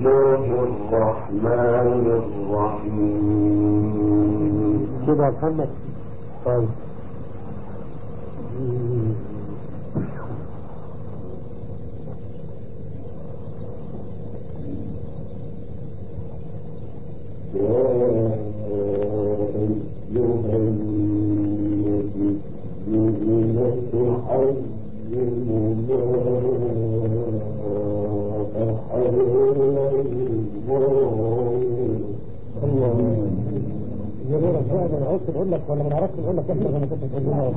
الله الرحمن الرحيم كده يا محمد طيب يا أيها النبي تحرم ما أحل الله جميل الفعل انا عاوز اقول لك ولا ما نعرفش نقول لك احنا زي ما كنت بتقول لنا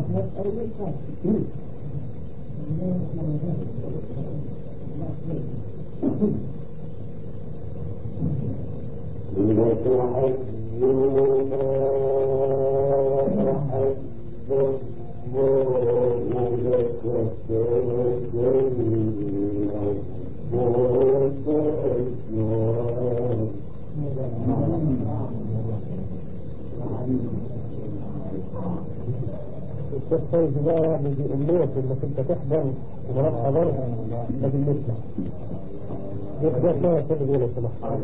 الشيخ فايز بقى يعني بيقول انك انت تحضر وراك حضر لكن نسمع ده شويه كده بيقول لو سمحت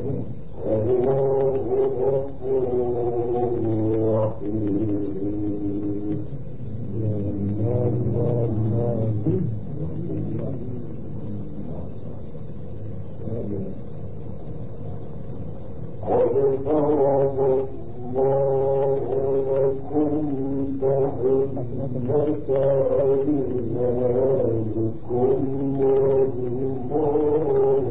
قد فرض الله لكم تحلة أيمانكم والله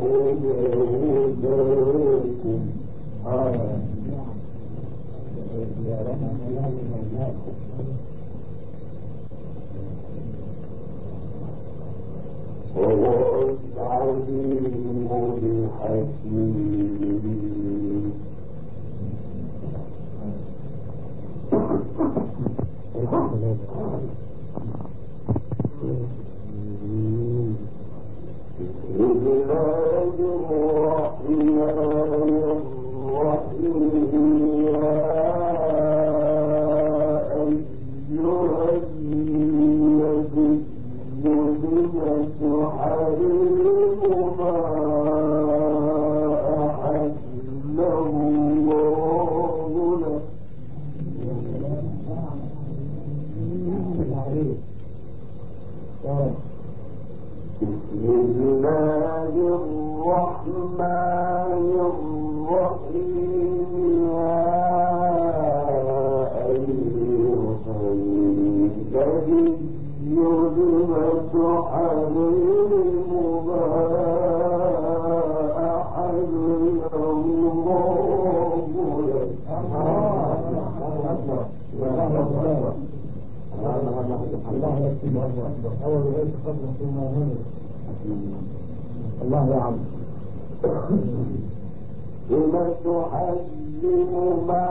يهداكم وهو العليم الحكيم بسم الله الرحمن الرحيم يا أيها النبي لم تحرم ما أحل الله لك بسم الله الرحمن الرحيم يا أيها النبي لم تحرم ما أحل الله لك الله يكتب اول بيت قبل ثم هنا الله يا عم لم تحرم ما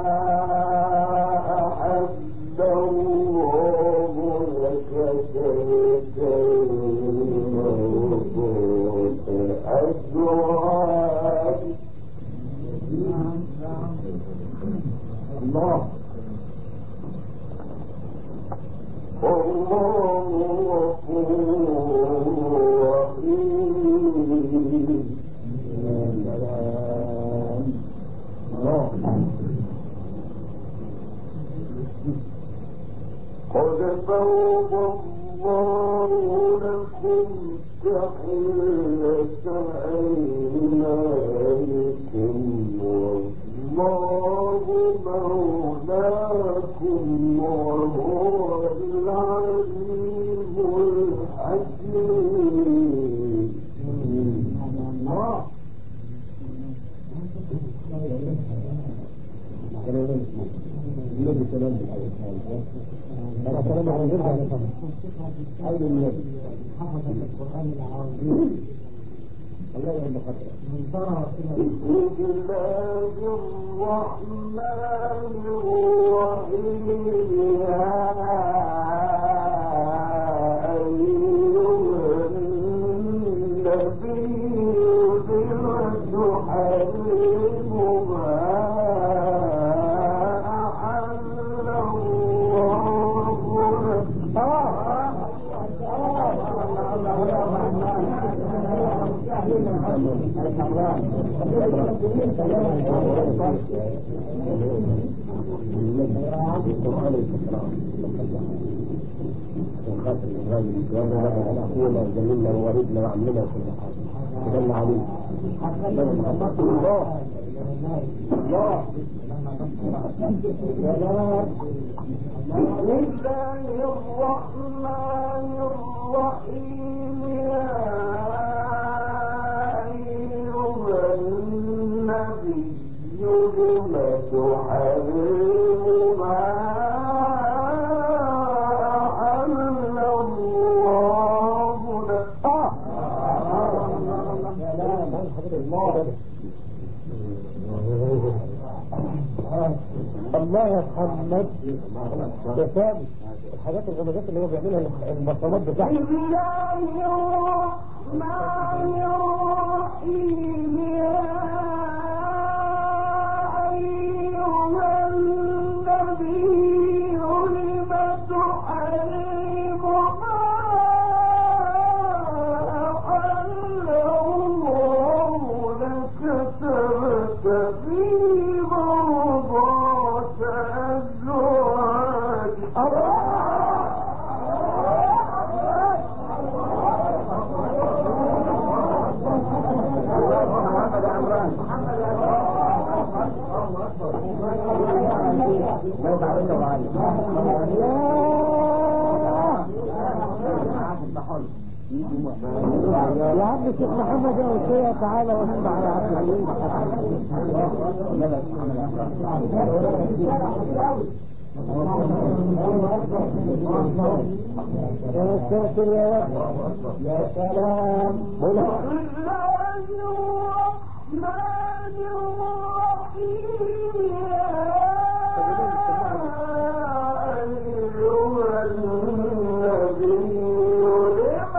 أحل الله لك تبتغي مرضات أزواجك الله والله غفور رحيم قد فرض الله لكم تحلة أيمانكم والله مولاكم وهو العليم الحكيم الله النبي سلام أنا سلام على نرجع نفهم أين النبي حفظ القرآن العظيم الله يعلم خطره من ترى بسم الله الرحمن الرحيم يا أيها النبي لم تحرم ما أحل الله لك وجميلنا ووالدنا وعمنا وكل حاجه تدل عليه الله الله بسم الله الرحمن الرحيم يا أيها النبي لم تحرم ما أحل الله لك الله يا محمد يا ثابت الحاجات الغمزات اللي هو بيعملها البصمات بتاعته بسم الله الرحمن الرحيم يا أيها النبي لم تحرم ما أحل الله لك تبتغي مرضات أزواجك يا عم الشيخ محمد يا وشية تعالى واسمع يا عبد الحليم يا ساتر يا رب يا سلام قول بسم الله الرحمن الرحيم يا أيها النبي لم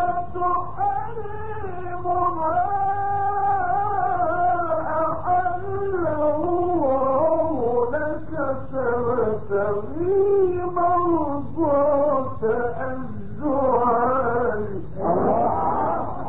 تحرم ما أحل الله لك تبتغي مرضات أزواجك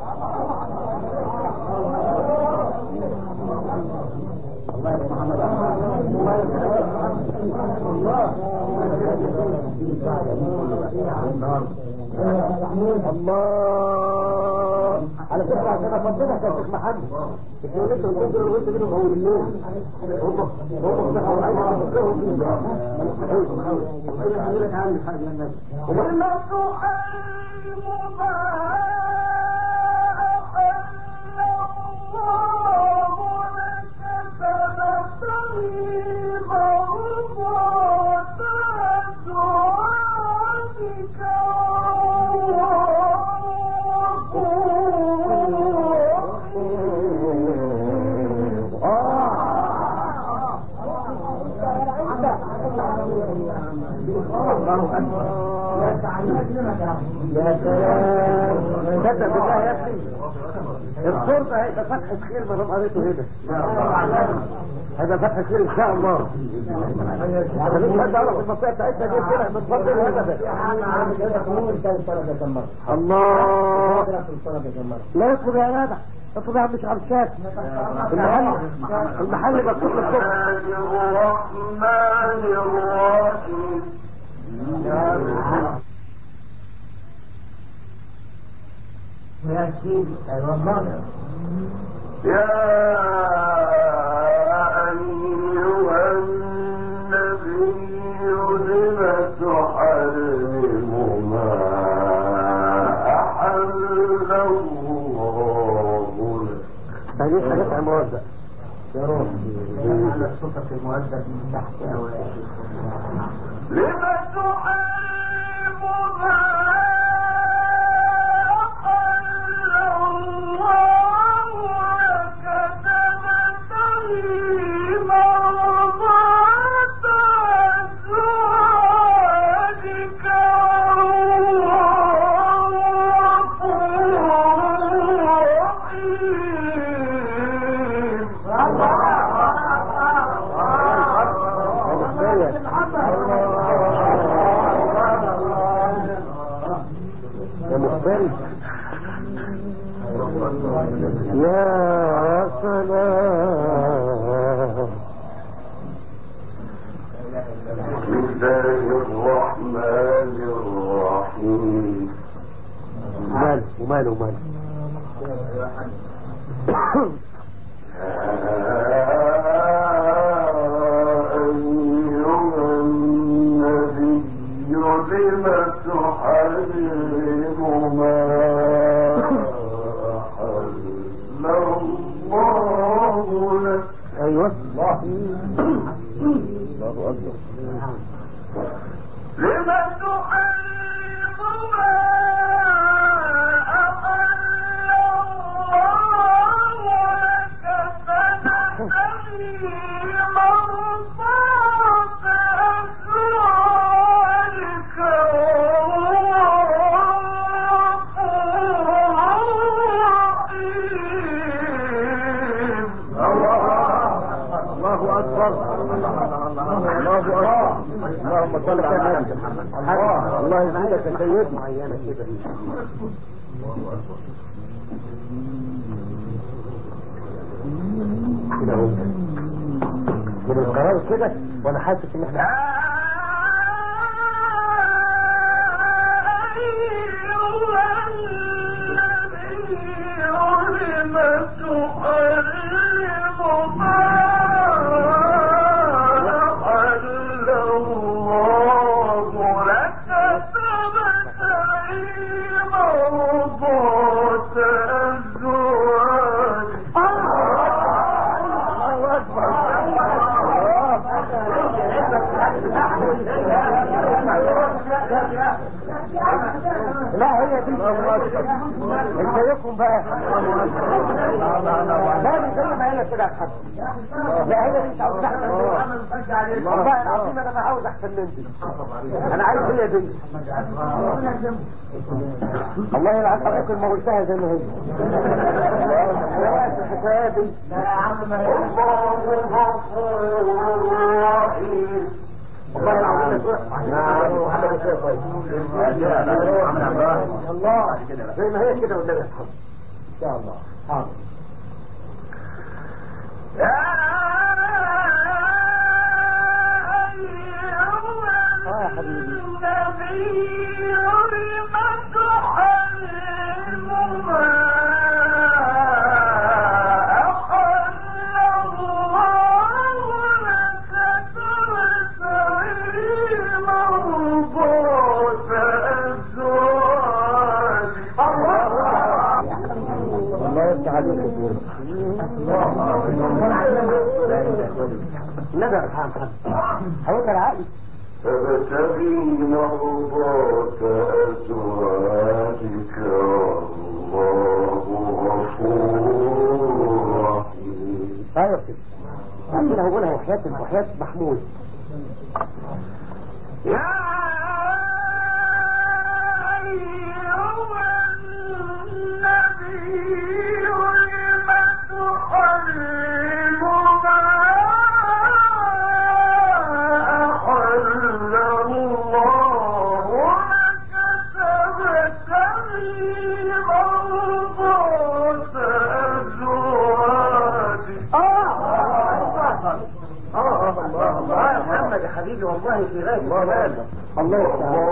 الله على فكرة عشان افضلك يا شيخ محمد انتوا لسه بتنزلوا وانت منهم اول الليل هم هم صحوا عايز افضلهم ولا تحرم ما أحل الله لك تبتغي مرضات أزواجك يا سلام صدق بالله يا اخي الصورة هيبقى فتحة خير ما دام قريته هنا هيبقى فتحة خير ان شاء الله خليك حد يعرف المنطقة بتاعتنا دي كده متفضل الهدف الله لا يطلب يا جدع اطلب يا عم مش عرشات المحل المحل مكتوب الصبح الرحمن الرحيم يا أيها النبي لم تحرم ما أحل الله لك هذه حاجات عمران بقى يا رب لم تحرم ما أحل الله لك تبتغي مرضات أزواجك والله غفور رحيم ماله ماله ايوه الله الله اكبر لم تحرم ما أحل الله لك فتبتغي مرضات أزواجك الله اكبر الله اكبر اللهم صل على محمد الله يزيدك يا سيدي معينه كده كده اهو من القرار كده وانا حاسس ان احنا الله اكبر لا هي دي انت يكون بقى لا دي زي ما هي كده يا حاج لا هي دي مش عاوز احسن مني والله العظيم انا ما عاوز احسن من دي انا عايز هي دي الله يلعن حضرتك ما قلتها زي ما هي الحكايه دي والله العظيم نعم محمد الشيخ الله زي ما هي كده والنبي يسحب ان شاء الله حاضر اه يا حبيبي الله يفتح عليك يا سيدي النبي يا محمد حضرتك العقل فابتغي مرضات أزواجك والله غفور رحيم ايوه كده عندنا هقولها وحياة وحياة محمود يا أيها النبي لم تحرم ما أحل الله لك تبتغي مرضات أزواجك الله يا محمد يا حبيبي والله في غاية الكمال الله يفتح الله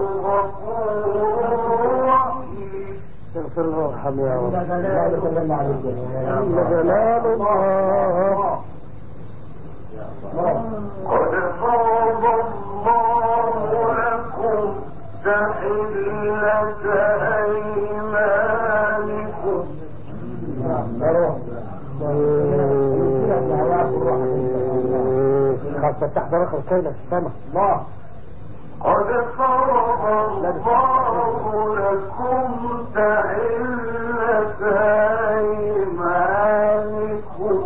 غفور رحيم اغفر له وارحم يا رب جل جلال الله قد فرض الله لكم تحلة أيمانكم خاصة تحت رقم كيلة في السماء الله قد فرض الله لكم تحلة أيمانكم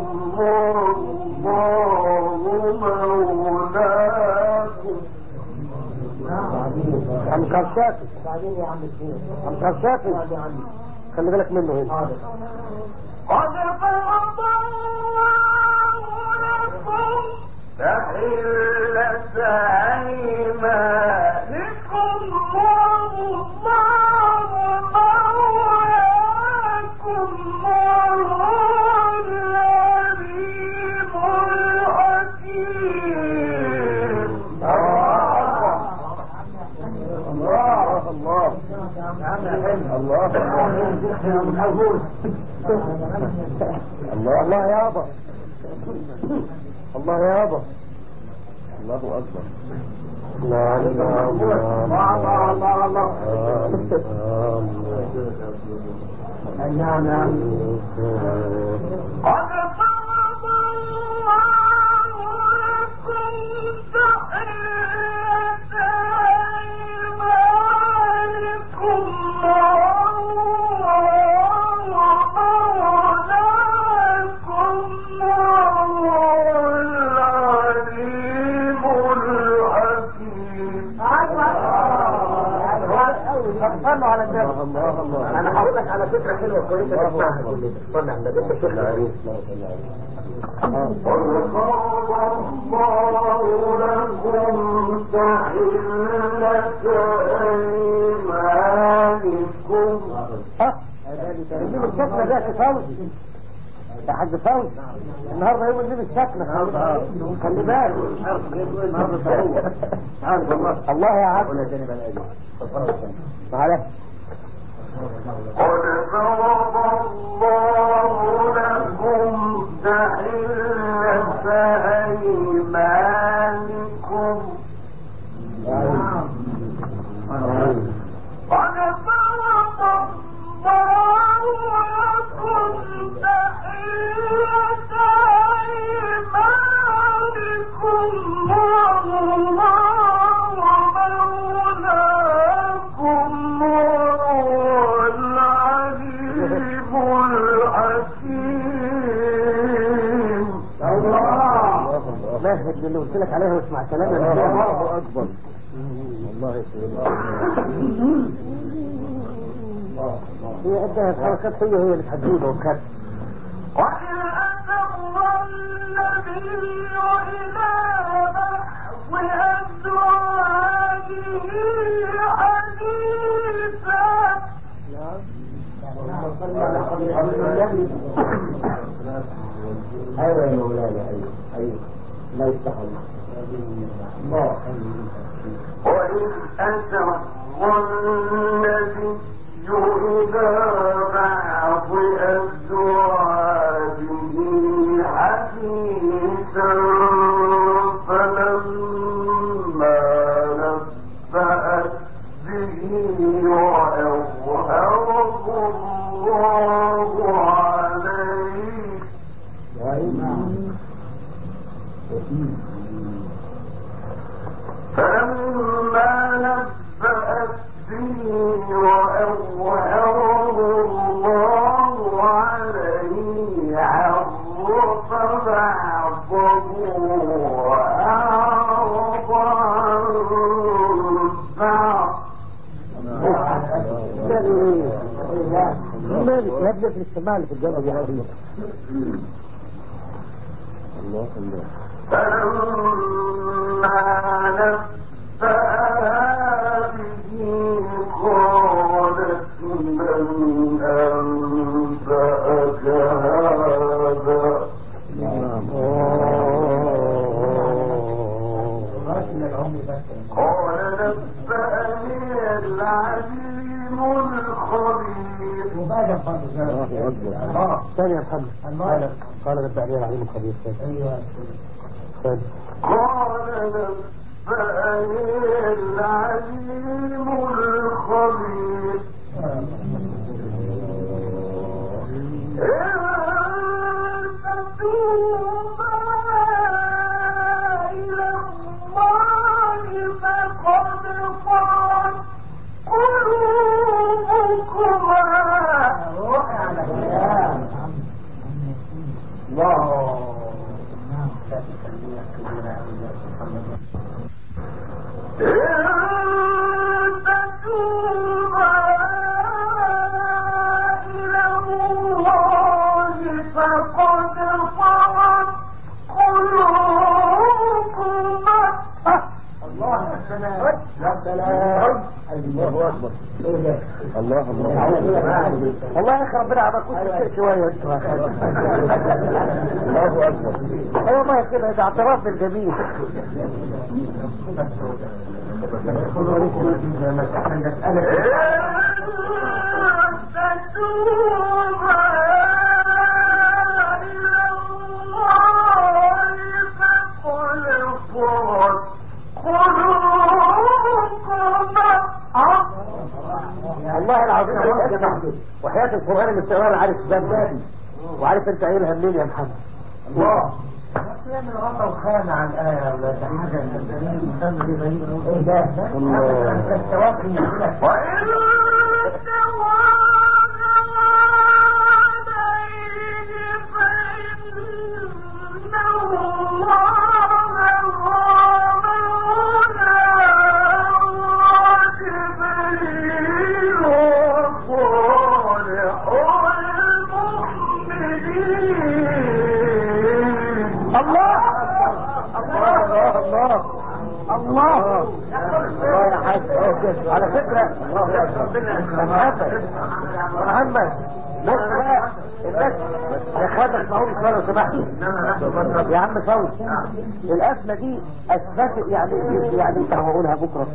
والله مولاكم عم كرشاتي عم كرشاتي خلي بالك منه هنا قد فرض الله لكم تحلة أيمانكم والله مولاكم وهو العليم الحكيم الله الله الله الله الله يابا الله يابا الله اكبر لا اله الا الله الله الله نعم نعم قد فرض الله لكم تحية أيمانكم ومولاكم وهو العليم الحكيم صلوا على النبي الله الله انا هقول لك على فكره حلوه كويسه تسمعها كلنا صلي على النبي انت شيخ العريس قد فرض الله لكم تحلة أيمانكم اه نجيب الشكل ده يا فوزي يا حاج فوزي النهارده يوم نجيب الشكل خلي بالك الله يا عبد معلش قد فرض الله لكم تحلة أيمانكم قد فرض الله لكم تحلة أيمانكم والله مولاكم وهو العليم الحكيم مهد اللي قلت لك عليها واسمع كلامي الله اكبر والله هي عندها الحركات هي هي اللي تحديها وكذا وإن أسر النبي إلى بعض أزواجه حديثا ايوه يا مولانا ايوه ايوه لا يفتح الله وإن أسر النبي إلى بعض أزواجه حديثا فلما نبأت به وأظهره الله عليه فلما نبأت به وأظهره الله عليه عرف بعضه وأعرض عن بعض مالك يا ابني في السماء اللي في الجنة يا حبيبي الله الله فلما نبأها به قالت من أنبأك هذا قال نبأني العليم الخبير الله اكبر ثاني يا محمد قال قال نبأني العليم الخبير ثاني ثاني قال نبأني العليم الخبير إن تتوبا إلى الله فقد صغت الله اكبر الله الله الله يا اخي ربنا عملكم في شويه انتوا الله اكبر اي والله كده ده اعتراف بالجميل إن والله العظيم عليك اسمع وحياة القرآن اللي بتقراه عارف ذنبي وعارف انت قايلها منين يا محمد الله يعمل غطا وخانة على الآية يا أولاد ده حاجة ايه ده؟ الله. التوافي يقول الله الله الله الله الله يا حاج على فكرة محمد محمد بص بقى الناس يا خالد اسمعوني شوية لو سمحت يا عم فوز الأزمة دي أثبتت يعني يعني انت هقولها بكرة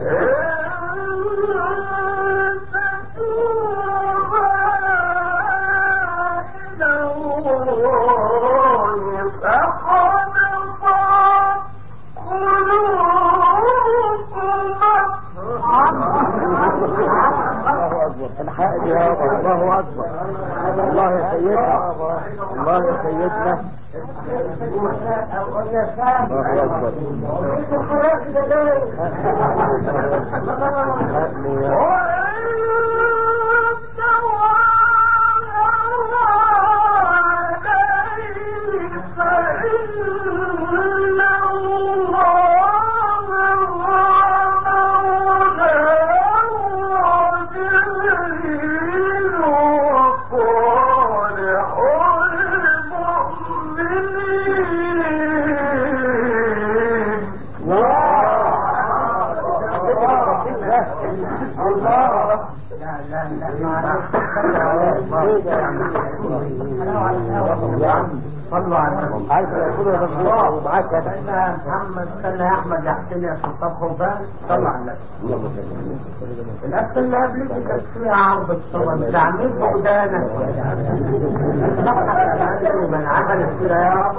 الله أكبر الحق يا رب الله أكبر الله يا سيدنا الله يا سيدنا الله أكبر حقني يا رب. الله يا عم صلوا على النبي عايز يقولوا يا مجنون ومعاك انا استنى يا محمد استنى يا احمد يا حسين يا سلطان خبان صلوا على النبي الأسئلة اللي قبل كانت فيها عرض الصور تعميد بغدانة من عمل كده يا رب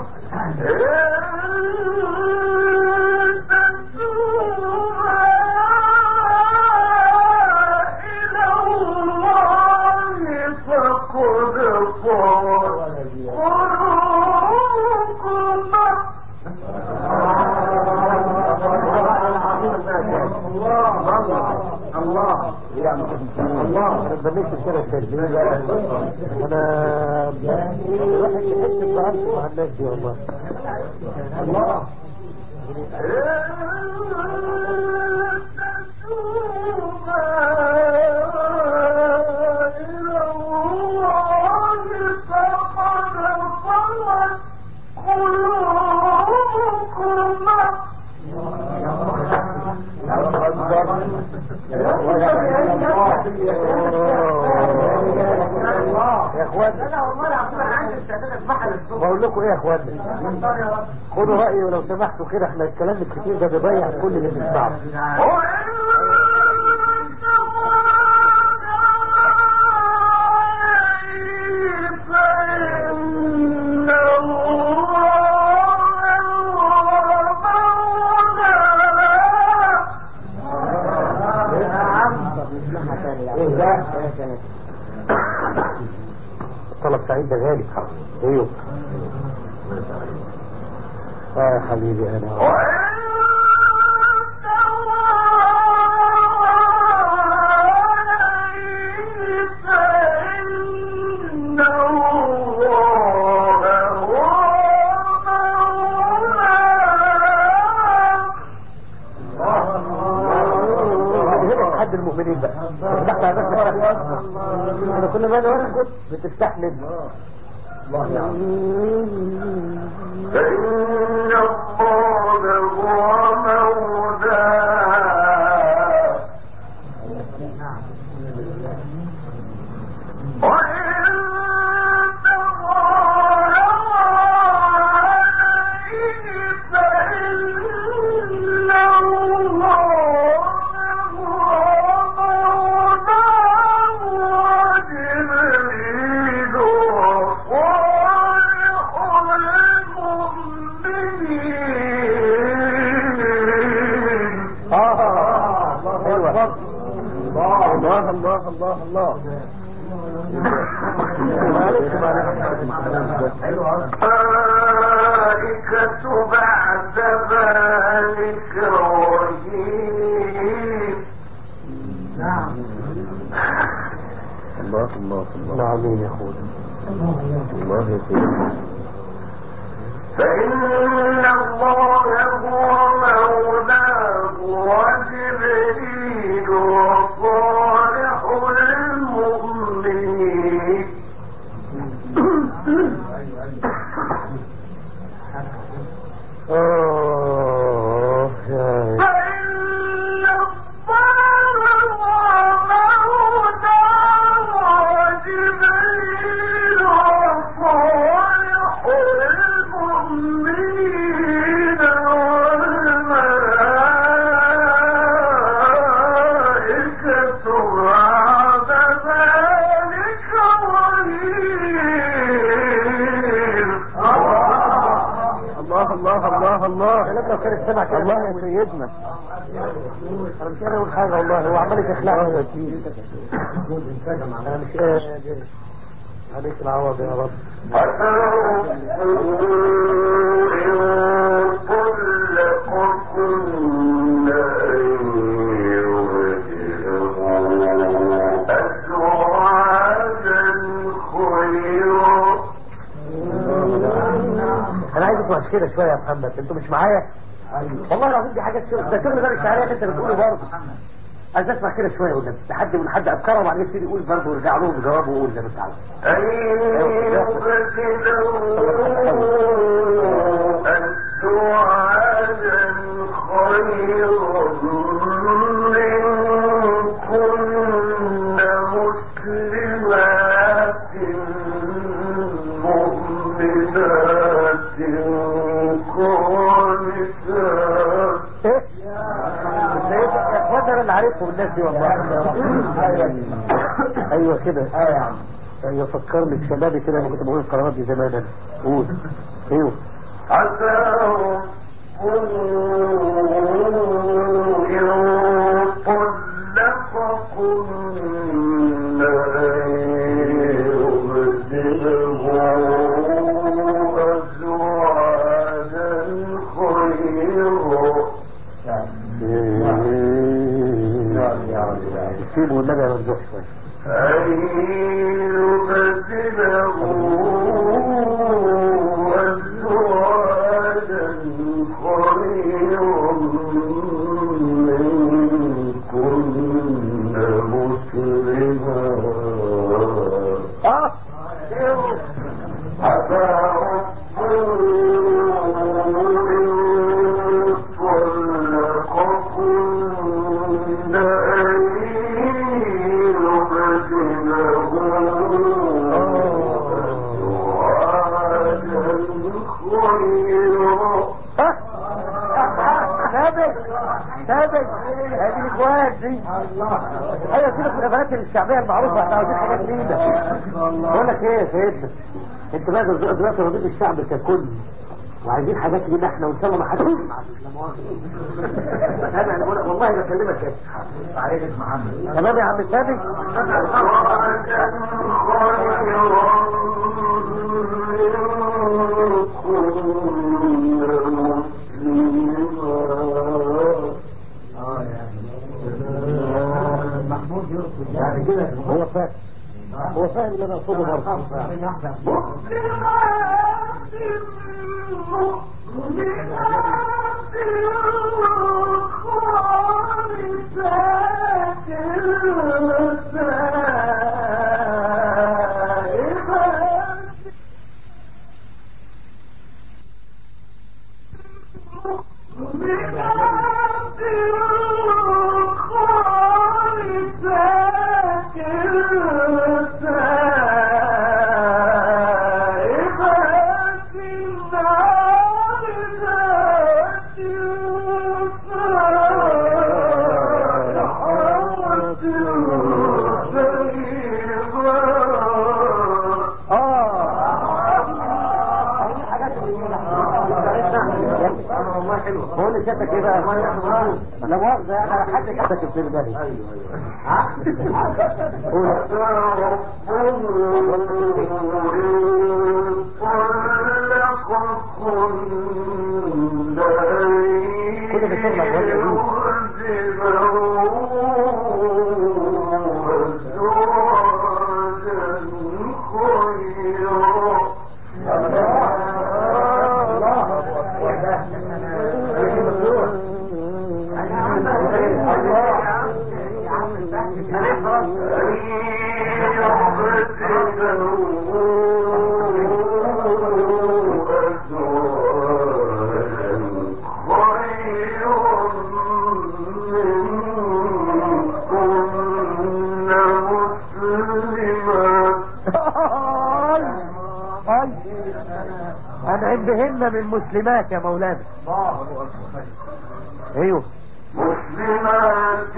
الله الله بنيت كده التسجيل انا الواحد يحس بضعف مع الناس دي والله الله يا اخوان انا والله العظيم انا عندي استعداد اسمعها للصبح بقول لكم ايه يا اخوان خدوا رايي ولو سمحتوا كده احنا الكلام الكتير ده بيضيع كل اللي بنسمعه ايه ده طلب سعيد ده غالي ايوه اه يا حبيبي انا هنا حد المؤمنين بقى تحت على نفسك انا كل ما انا اسكت بتستحمل فإن الله هو مولاه وإن تظاهر عليه فإن الله هو مولاه وجبريل الله الله الله الله معلش الملائكة بعد ذلك رهيب الله الله الله معلوم يا اخويا الله يا سيدي فإن الله هو مولاه وجبريل وصالح المؤمنين اه يا فإن الله ومولاه وجبريل وصالح المؤمنين والملائكة بعد ذلك ظهير الله الله الله الله كلامنا كان السمع كده الله يا سيدنا انا مش قادر اقول حاجه والله هو عمال يخلعني يا سيدي انا مش قادر عليك العوض يا رب انا عايز اسمع كده شويه يا محمد انتوا مش معايا والله العظيم دي حاجه شغل ده شغل غير الشعريه اللي انت بتقوله برضه عايز اسمع كده شويه والنبي لحد من حد افكاره وبعدين يبتدي يقول برضه ويرجع لهم بجوابه ويقول زي ما انت عاوز ايه يا اخوانا انا اللي عارفهم الناس دي والله ايوه كده اه يا عم ايوه فكرني بشبابي كده انا كنت بقول القرارات دي زمان انا قول ايوه عسى طلقكن أن يبدله أزواجا خيرا سيبه والنبي يا ممدوح شويه أن يبدله أزواجا خيرا منكن مسلمات اه عسى طلقكن أن يبدله أزواجا خيرا ثابت ثابت هذه الاخوات دي ايوه كده في الغابات الشعبيه المعروفه احنا عاوزين حاجات جديده بقول لك ايه يا سيدنا انت بقى دلوقتي رضيت الشعب ككل وعايزين حاجات جديده احنا وان شاء الله ما حدش يسمع لا مؤاخذه انا بقول لك والله بكلمك كده عليك محمد تمام يا عم ثابت محمود يرقص يعني كده هو فاهم هو فاهم اللي انا اقصده برضه خالصات والله حلو بقول لي شكلك ايه بقى لا مؤاخذة يعني حد كتبك في بالي قول أنعم بهن من مسلمات يا مولانا ايوه مسلمات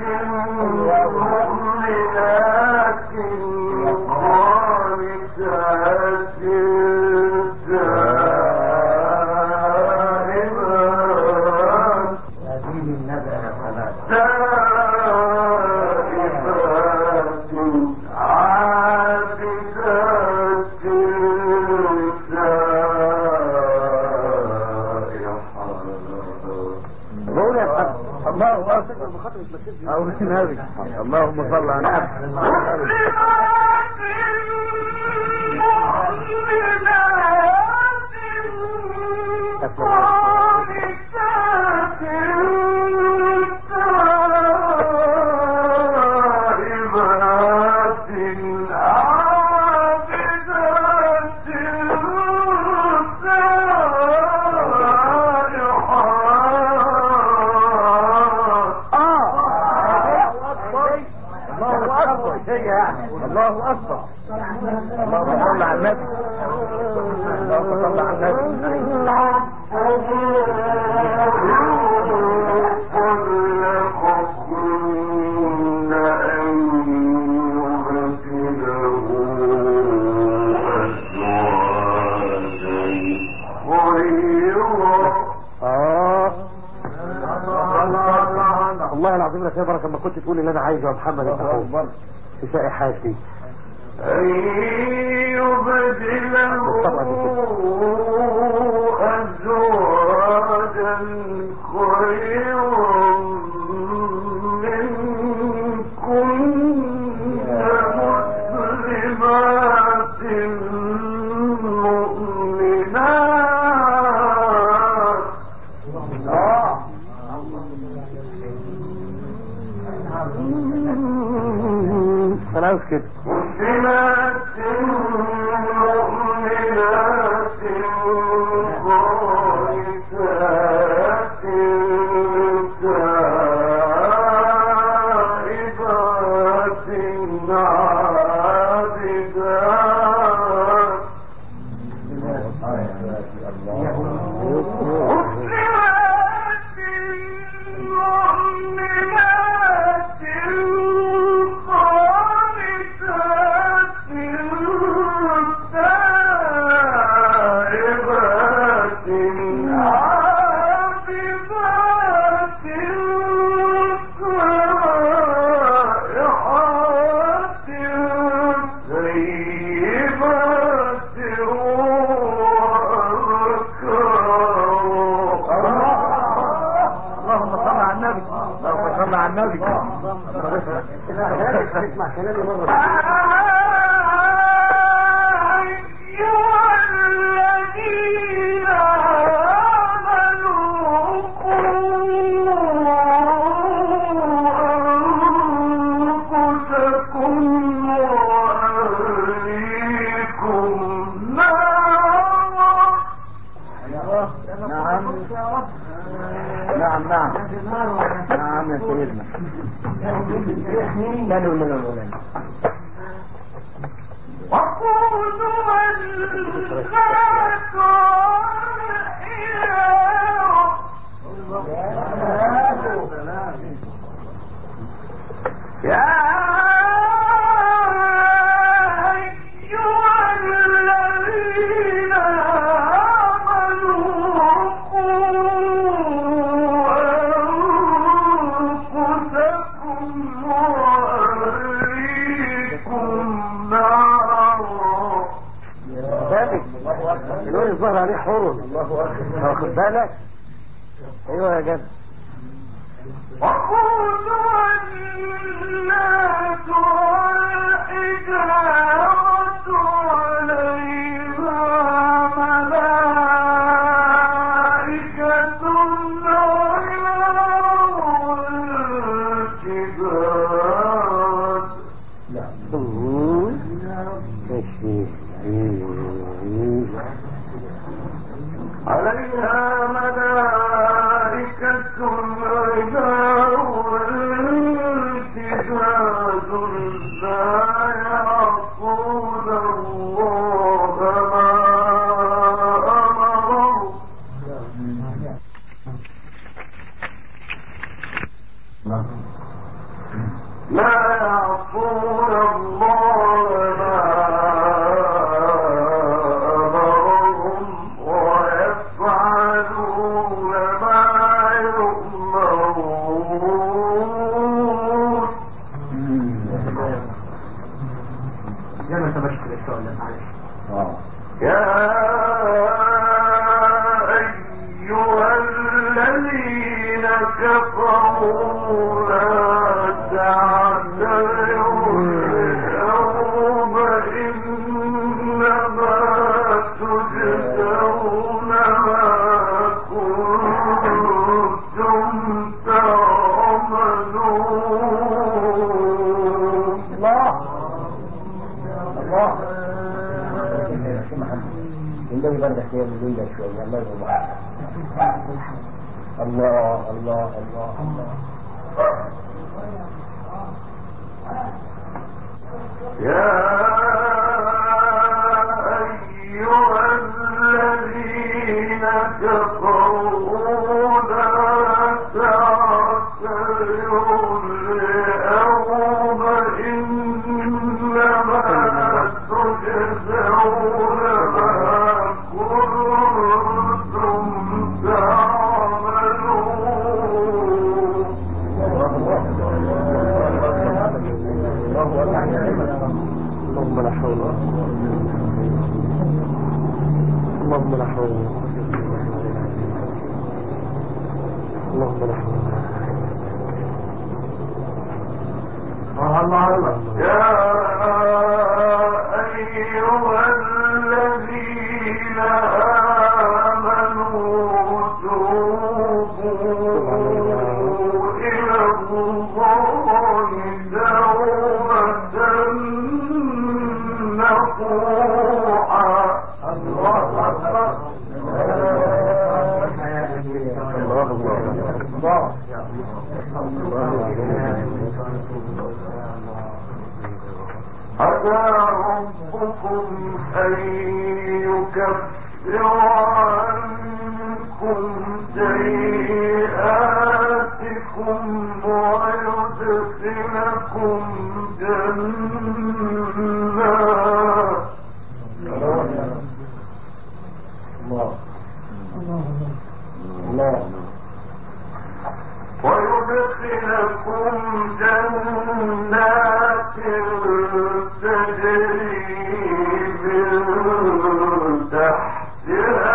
مؤمنات قانتات تائبات تائبات عابدات سائحات بقول يا محمد الله اكبر او النبي اللهم صل على النبي الله اكبر شيء يعني الله اكبر اللهم صل على النبي اللهم صل على النبي اه والله العظيم لك يا بركه ما كنت تقول اللي انا عايزه يا محمد انت فوق في شائحاتي أن يبدله أزواجا خيرا منكن مسلمات مؤمنات انا عاوز كده مسلمات مؤمنات قانتات تائبات عابدات مسلمات مؤمنات قانتات تائبات عابدات سائحات طيبات اللهم صل على النبي اللهم صل على النبي اسمع كلامي مره نعم نعم نعم يا سيدنا لا لا لا لا وقودها الناس والحياة يا أيها الذين آمنوا حر واخد بالك ايوه يا جد وقودها الناس والحجارة عليها ملائكة غلاظ شداد ماشي عليها ملائكة غلاظ شداد لا يعصون الله ما أمرهم لا يعصون الله ما أمرهم ويفعلون ما يؤمرون زي ما انت بشكل السؤال ده معلش يا أيها الذين كفروا لا تعتذروا اليوم إنما تجزون ما كنتم تعملون الله الله النبي برضه خير من ده شويه الله يرضى الله الله الله الله يا أيها الذين كفروا لا تعتذروا اليوم إنما تجزون ما كنتم تعملون اللهم لا حول ولا قوة اللهم لا حول ولا قوة اللهم لا حول ولا الله الله يا أيها الذين آمنوا توبوا إلى الله توبة نصوحا الله أكبر الله الله عسى ربكم أن يكفر عنكم سيئاتكم ويدخلكم جنات الله الله ويدخلكم جنات تجري من تحتها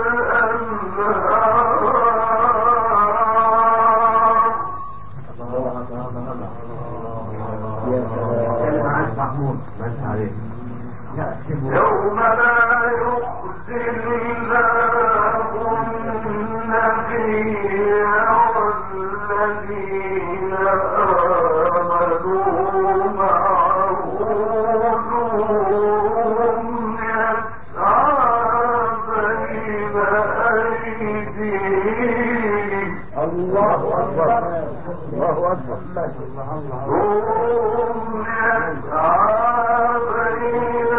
الأنهار يا كلمة سلام عن محمود بس عليك لا سيبه يوم لا يخزي الله النبي والذين آمنوا معه نورهم يسعى بين أيديهم الله أكبر الله أكبر نورهم يسعى بين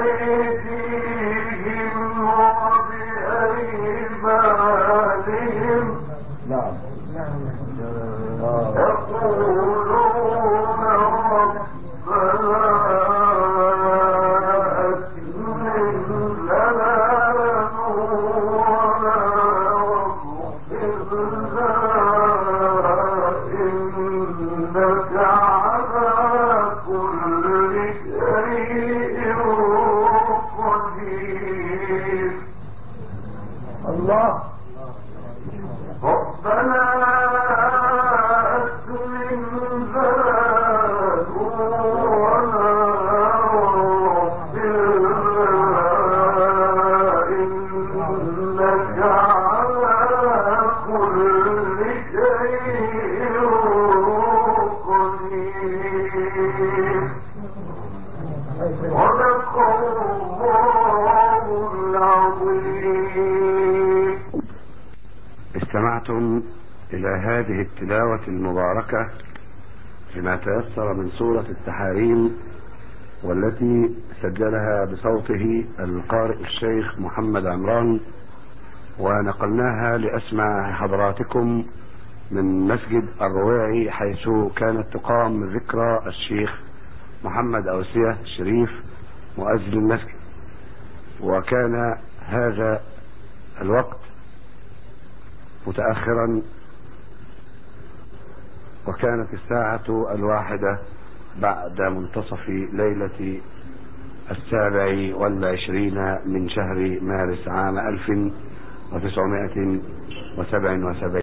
أيديهم وبأيمانهم نعم يقولون ربنا أتمم لنا نورنا واغفر لنا إنك على كل ربنا أسلم ذاتنا إنك على كل شيء قدير صدق الله العظيم استمعتم إلى هذه التلاوة المباركة لما تيسر من سورة التحاريم والتي سجلها بصوته القارئ الشيخ محمد عمران ونقلناها لأسماع حضراتكم من مسجد الرويعي حيث كانت تقام ذكرى الشيخ محمد أوسية الشريف مؤذن المسجد وكان هذا الوقت متأخرا وكانت الساعة الواحدة بعد منتصف ليلة السابع والعشرين من شهر مارس عام ألف وتسعمائة وسبع وسبعين